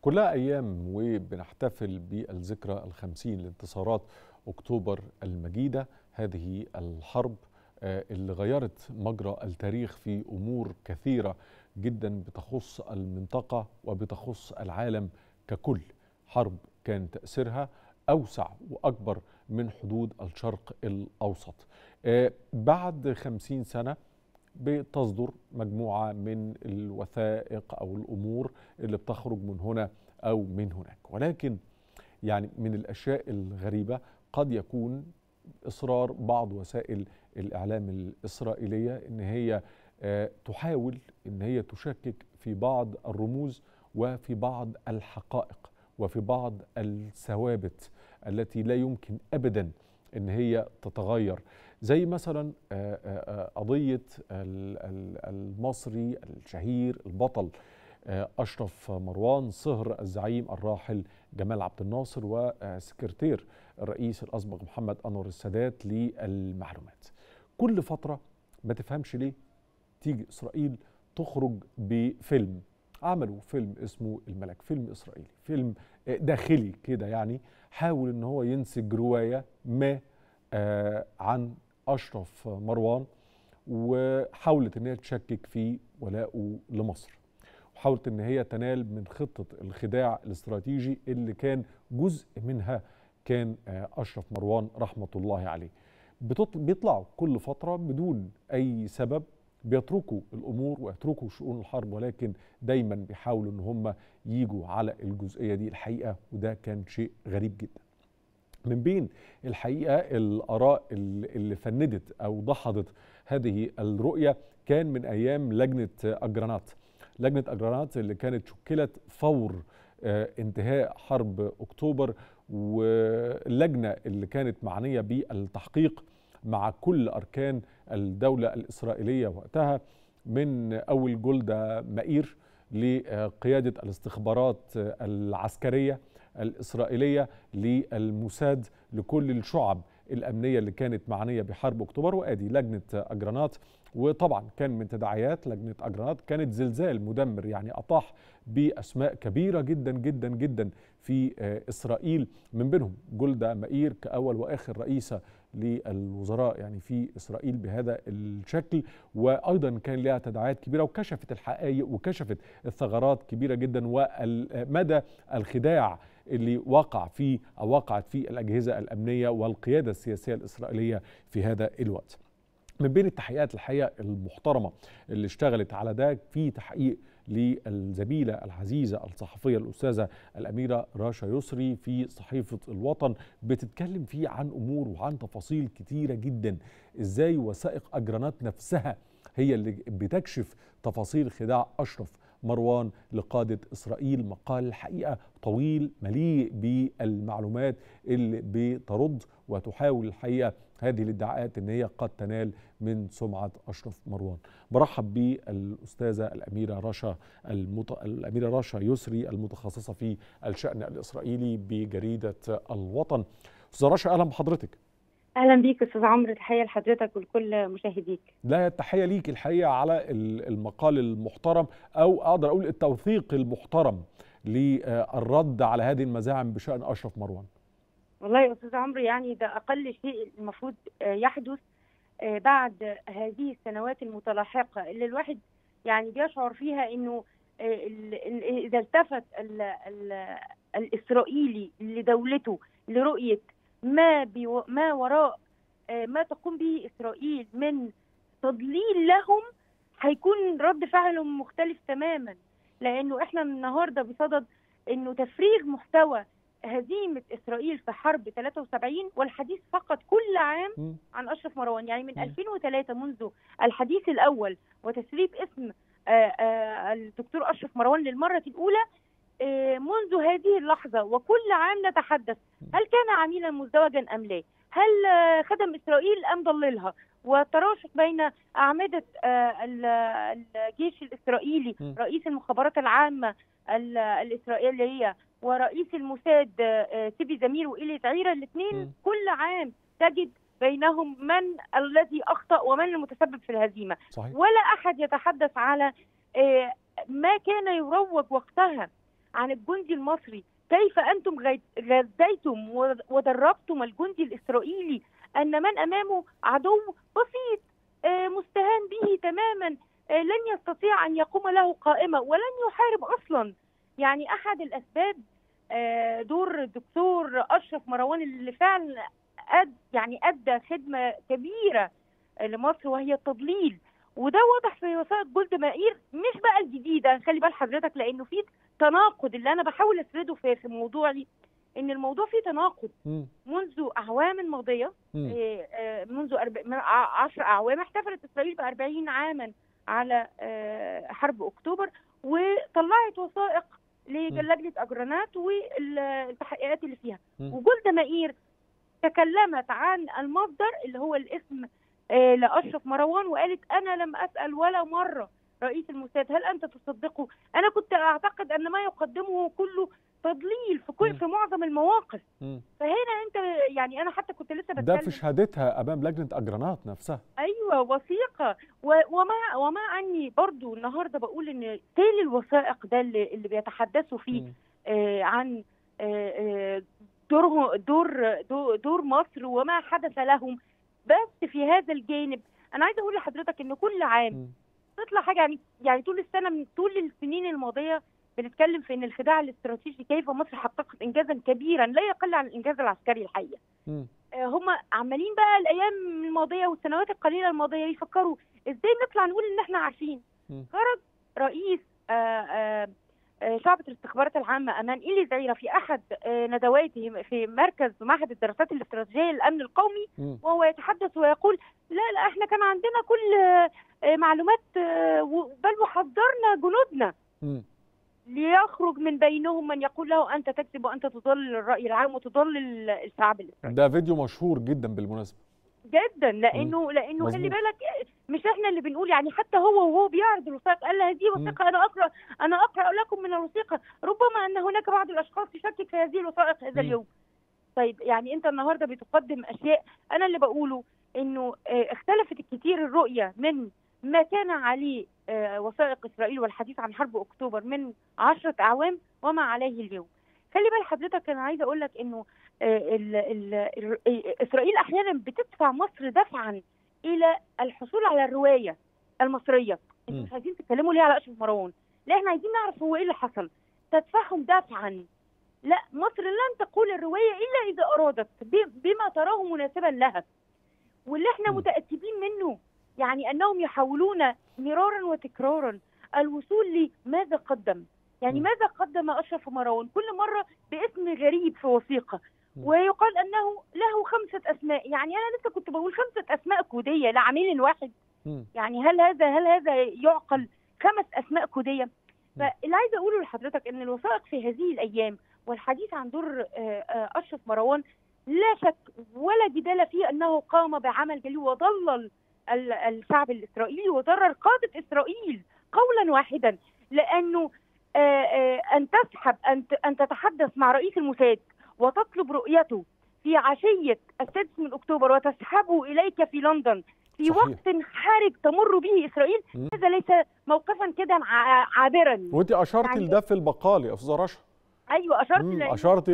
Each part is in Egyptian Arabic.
كلها أيام وبنحتفل بالذكرى الخمسين لانتصارات أكتوبر المجيدة هذه الحرب اللي غيرت مجرى التاريخ في أمور كثيرة جدا بتخص المنطقة وبتخص العالم ككل حرب كان تأثيرها أوسع وأكبر من حدود الشرق الأوسط بعد خمسين سنة بتصدر مجموعة من الوثائق أو الأمور اللي بتخرج من هنا أو من هناك ولكن يعني من الأشياء الغريبة قد يكون إصرار بعض وسائل الإعلام الإسرائيلية إن هي تحاول إن هي تشكك في بعض الرموز وفي بعض الحقائق وفي بعض الثوابت التي لا يمكن أبدا ان هي تتغير زي مثلا قضيه المصري الشهير البطل اشرف مروان صهر الزعيم الراحل جمال عبد الناصر وسكرتير الرئيس الاسبق محمد انور السادات للمعلومات كل فتره ما تفهمش ليه تيجي اسرائيل تخرج بفيلم عملوا فيلم اسمه الملك فيلم اسرائيلي فيلم داخلي كده يعني حاول ان هو ينسج روايه ما آه عن اشرف مروان وحاولت ان هي تشكك في ولائه لمصر وحاولت ان هي تنال من خطه الخداع الاستراتيجي اللي كان جزء منها كان آه اشرف مروان رحمه الله عليه بيطلعوا كل فتره بدون اي سبب بيتركوا الامور ويتركوا شؤون الحرب ولكن دايما بيحاولوا ان هم يجوا على الجزئيه دي الحقيقه وده كان شيء غريب جدا. من بين الحقيقه الاراء اللي فندت او دحضت هذه الرؤيه كان من ايام لجنه اجرانات. لجنه اجرانات اللي كانت شكلت فور انتهاء حرب اكتوبر واللجنه اللي كانت معنيه بالتحقيق مع كل اركان الدوله الاسرائيليه وقتها من اول جولدا مائير لقياده الاستخبارات العسكريه الاسرائيليه للموساد لكل الشعب الامنيه اللي كانت معنيه بحرب اكتوبر وادي لجنه اجرانات وطبعا كان من تداعيات لجنه اجرانات كانت زلزال مدمر يعني اطاح باسماء كبيره جدا جدا جدا في اسرائيل من بينهم جولدا مائير كاول واخر رئيسه للوزراء يعني في اسرائيل بهذا الشكل وايضا كان لها تداعيات كبيره وكشفت الحقائق وكشفت الثغرات كبيره جدا ومدى الخداع اللي وقع فيه او وقعت فيه الاجهزه الامنيه والقياده السياسيه الاسرائيليه في هذا الوقت. من بين التحقيقات الحقيقه المحترمه اللي اشتغلت على ده في تحقيق للزميله العزيزه الصحفيه الاستاذه الاميره راشا يسري في صحيفه الوطن بتتكلم فيه عن امور وعن تفاصيل كتيره جدا ازاي وثائق اجرانات نفسها هي اللي بتكشف تفاصيل خداع اشرف مروان لقادة إسرائيل مقال الحقيقة طويل مليء بالمعلومات اللي بترد وتحاول الحقيقة هذه الادعاءات ان هي قد تنال من سمعه اشرف مروان. برحب بالاستاذه الاميره رشا المت... الاميره رشا يسري المتخصصه في الشان الاسرائيلي بجريده الوطن. استاذه رشا اهلا بحضرتك. اهلا بيك استاذ عمرو تحيه لحضرتك ولكل مشاهديك. لا التحيه ليك الحقيقه على المقال المحترم او اقدر اقول التوثيق المحترم للرد على هذه المزاعم بشان اشرف مروان. والله يا استاذ عمرو يعني ده اقل شيء المفروض يحدث بعد هذه السنوات المتلاحقه اللي الواحد يعني بيشعر فيها انه اذا التفت ال ال الاسرائيلي لدولته لرؤيه ما ما وراء ما تقوم به اسرائيل من تضليل لهم هيكون رد فعلهم مختلف تماما لانه احنا النهارده بصدد انه تفريغ محتوى هزيمة إسرائيل في حرب 73 والحديث فقط كل عام عن أشرف مروان يعني من 2003 منذ الحديث الأول وتسريب اسم آآ آآ الدكتور أشرف مروان للمرة الأولى منذ هذه اللحظة وكل عام نتحدث هل كان عميلا مزدوجا أم لا هل خدم إسرائيل أم ضللها وتراشق بين أعمدة الجيش الإسرائيلي رئيس المخابرات العامة الإسرائيلية ورئيس الموساد سيبي زمير وإيلي تعيرة الاثنين كل عام تجد بينهم من الذي أخطأ ومن المتسبب في الهزيمة صحيح. ولا أحد يتحدث على ما كان يروج وقتها عن الجندي المصري كيف انتم غذيتم ودربتم الجندي الاسرائيلي ان من امامه عدو بسيط مستهان به تماما لن يستطيع ان يقوم له قائمه ولن يحارب اصلا يعني احد الاسباب دور الدكتور اشرف مروان اللي فعلا أد يعني ادى خدمه كبيره لمصر وهي التضليل وده واضح في وثائق جولد مائير مش بقى الجديده خلي بال حضرتك لانه في تناقض اللي انا بحاول اسرده في في موضوعي ان الموضوع فيه تناقض منذ اعوام ماضيه منذ 10 اعوام احتفلت اسرائيل ب 40 عاما على حرب اكتوبر وطلعت وثائق لجنه اجرانات والتحقيقات اللي فيها وجولد مائير تكلمت عن المصدر اللي هو الاسم لاشرف مروان وقالت انا لم اسال ولا مره رئيس الموساد هل انت تصدقه؟ انا كنت اعتقد ان ما يقدمه كله تضليل في كل في معظم المواقف م. فهنا انت يعني انا حتى كنت لسه بتكلم ده في شهادتها امام لجنه اجرانات نفسها ايوه وثيقه ومع ومع اني برضو النهارده بقول ان تالي الوثائق ده اللي, اللي بيتحدثوا فيه آه عن آه دور دور دور مصر وما حدث لهم بس في هذا الجانب انا عايزه اقول لحضرتك ان كل عام تطلع حاجه يعني يعني طول السنه من طول السنين الماضيه بنتكلم في ان الخداع الاستراتيجي كيف مصر حققت انجازا كبيرا لا يقل عن الانجاز العسكري الحقيقه. آه هم عمالين بقى الايام الماضيه والسنوات القليله الماضيه يفكروا ازاي نطلع نقول ان احنا عارفين. خرج رئيس آآ آآ شعبة الاستخبارات العامة أمان إيلي زعيرة في أحد ندواته في مركز معهد الدراسات الاستراتيجية للأمن القومي م. وهو يتحدث ويقول لا لا احنا كان عندنا كل معلومات بل وحذرنا جنودنا م. ليخرج من بينهم من يقول له أنت تكذب وأنت تضلل الرأي العام وتضلل الشعب الإسرائيلي ده فيديو مشهور جدا بالمناسبة جدا لانه لانه خلي بالك مش احنا اللي بنقول يعني حتى هو وهو بيعرض الوثائق قال هذه وثيقه انا اقرا انا اقرا لكم من الوثيقه ربما ان هناك بعض الاشخاص يشكك في هذه الوثائق هذا اليوم طيب يعني انت النهارده بتقدم اشياء انا اللي بقوله انه اختلفت الكثير الرؤيه من ما كان عليه وثائق اسرائيل والحديث عن حرب اكتوبر من عشرة اعوام وما عليه اليوم خلي بال حضرتك انا عايزه اقول لك انه ال ال اسرائيل احيانا بتدفع مصر دفعا الى الحصول على الروايه المصريه انتوا مش عايزين تتكلموا ليه على اشرف مروان لا احنا عايزين نعرف هو ايه اللي حصل تدفعهم دفعا لا مصر لن تقول الروايه الا اذا ارادت بما تراه مناسبا لها واللي احنا متاكدين منه يعني انهم يحاولون مرارا وتكرارا الوصول لماذا قدم يعني ماذا قدم اشرف مروان كل مره باسم غريب في وثيقه ويقال انه له خمسه اسماء يعني انا لسه كنت بقول خمسه اسماء كوديه لعميل واحد يعني هل هذا هل هذا يعقل خمس اسماء كوديه فاللي عايزه اقوله لحضرتك ان الوثائق في هذه الايام والحديث عن دور اشرف مروان لا شك ولا جدال فيه انه قام بعمل جليل وضلل الشعب الاسرائيلي وضرر قاده اسرائيل قولا واحدا لانه ان تسحب ان ان تتحدث مع رئيس الموساد وتطلب رؤيته في عشيه السادس من اكتوبر وتسحبه اليك في لندن في صحيح. وقت حرج تمر به اسرائيل هذا ليس موقفا كده عابرا وانت اشرت يعني لده في المقال يا استاذه رشا ايوه اشرت اشرت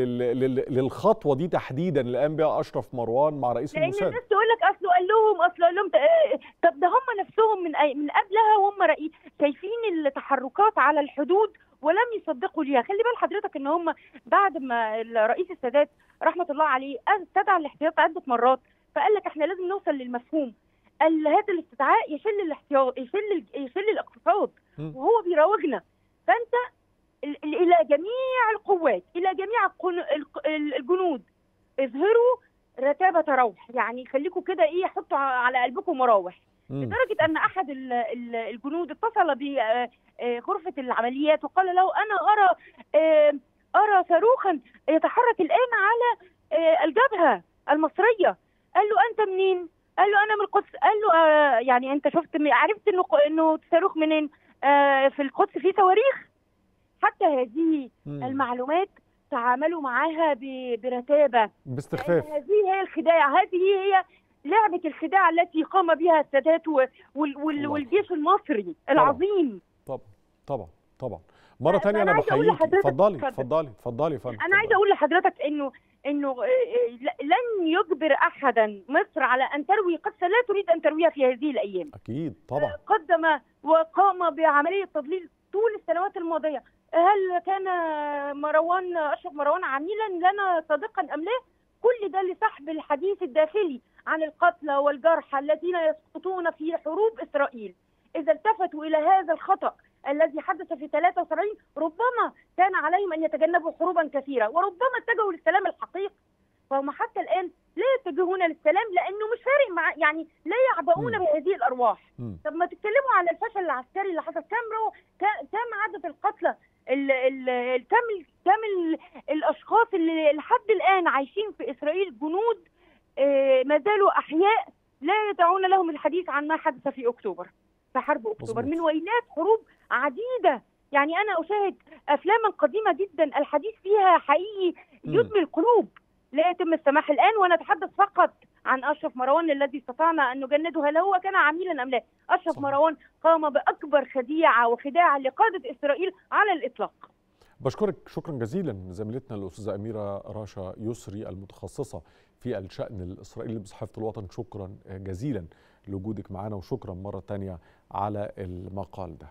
للخطوه دي تحديدا اللي قام بها اشرف مروان مع رئيس الموساد لان الناس تقول لك اصله قال لهم اصله قال لهم طب ده هم نفسهم من من قبلها وهم رئيس شايفين التحركات على الحدود ولم يصدقوا ليها خلي بال حضرتك ان هم بعد ما الرئيس السادات رحمه الله عليه استدعى الاحتياط عده مرات فقال لك احنا لازم نوصل للمفهوم قال هذا الاستدعاء يشل الاحتياط يشل يشل الاقتصاد وهو بيراوغنا فانت الى جميع القوات الى جميع الجنود اظهروا رتابة روح يعني خليكم كده ايه حطوا على قلبكم مراوح لدرجة ان احد الجنود اتصل بغرفة العمليات وقال له انا ارى ارى صاروخا يتحرك الان على الجبهة المصرية قال له انت منين قال له انا من القدس قال له آه يعني انت شفت عرفت انه انه صاروخ منين آه في القدس في صواريخ حتى هذه مم. المعلومات تعاملوا معها برتابه باستخفاف هذه هي الخداع هذه هي لعبه الخداع التي قام بها السادات وال وال والجيش المصري العظيم طبعا طبعا طبعا مره تانية انا أنا عايزة أقول بحييكي لحضرتك- اتفضلي اتفضل. اتفضلي اتفضلي يا فندم انا عايزه اقول لحضرتك انه انه آه، آه، ل- لن يجبر احدا مصر على ان تروي قصه لا تريد ان ترويها في هذه الايام اكيد طبعا قدم وقام بعمليه تضليل طول السنوات الماضيه هل كان مروان اشرف مروان عميلا لنا صادقا ام لا كل ده لسحب الحديث الداخلي عن القتلى والجرحى الذين يسقطون في حروب اسرائيل اذا التفتوا الى هذا الخطا الذي حدث في 73 ربما كان عليهم ان يتجنبوا حروبا كثيره وربما اتجهوا للسلام الحقيقي فهم حتى الان لا يتجهون للسلام لانه مش فارق مع يعني لا يعبؤون مم. بهذه الارواح مم. طب ما تتكلموا على الفشل العسكري اللي حصل كم رو ك- كم عدد القتلى ال- ال- ال- كم ال- كم ال- الاشخاص اللي لحد الان عايشين في اسرائيل جنود آه، ما زالوا احياء لا يدعون لهم الحديث عن ما حدث في اكتوبر في حرب اكتوبر مظبوط. من ويلات حروب عديده يعني انا اشاهد افلاما قديمه جدا الحديث فيها حقيقي مم. يدمي القلوب لا يتم السماح الان ونتحدث فقط عن اشرف مروان الذي استطعنا ان نجنده هل هو كان عميلا ام لا اشرف صحيح. مروان قام باكبر خديعه وخداع لقاده اسرائيل على الاطلاق بشكرك شكرا جزيلا زميلتنا الاستاذه اميره راشا يسري المتخصصه في الشان الاسرائيلي بصحافه الوطن شكرا جزيلا لوجودك معنا وشكرا مره تانية على المقال ده